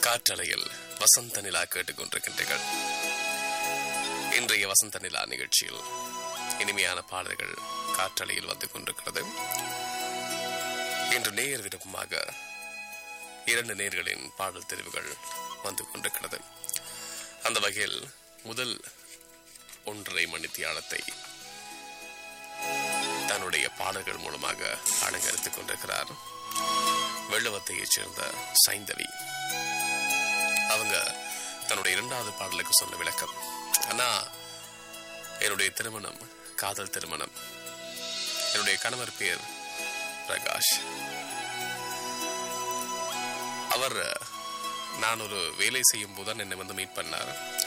காற்றலையில் வசந்த நிலா கேட்டுக்கொண்டிருக்கின்றீர்கள் இன்றைய வசந்த நிலா நிகழ்ச்சியில் இனிமையான பாடல்கள் காற்றலையில் வந்து கொண்டிருக்கிறது இன்று நேர் விருப்பமாக இரண்டு நேர்களின் பாடல் தெரிவுகள் வந்து கொண்டிருக்கிறது அந்த வகையில் முதல் ஒன்றரை மணித்தியாலத்தை தன்னுடைய பாடல்கள் மூலமாக அலங்கரித்துக் கொண்டிருக்கிறார் வெள்ளவத்தையைச் சேர்ந்த சைந்தவி அவங்க தன்னுடைய இரண்டாவது பாடலுக்கு சொன்ன விளக்கம் ஆனா என்னுடைய திருமணம் காதல் திருமணம் என்னுடைய கணவர் பேர் பிரகாஷ் அவர் நான் ஒரு வேலை செய்யும் போது என்னை வந்து மீட் பண்ணார்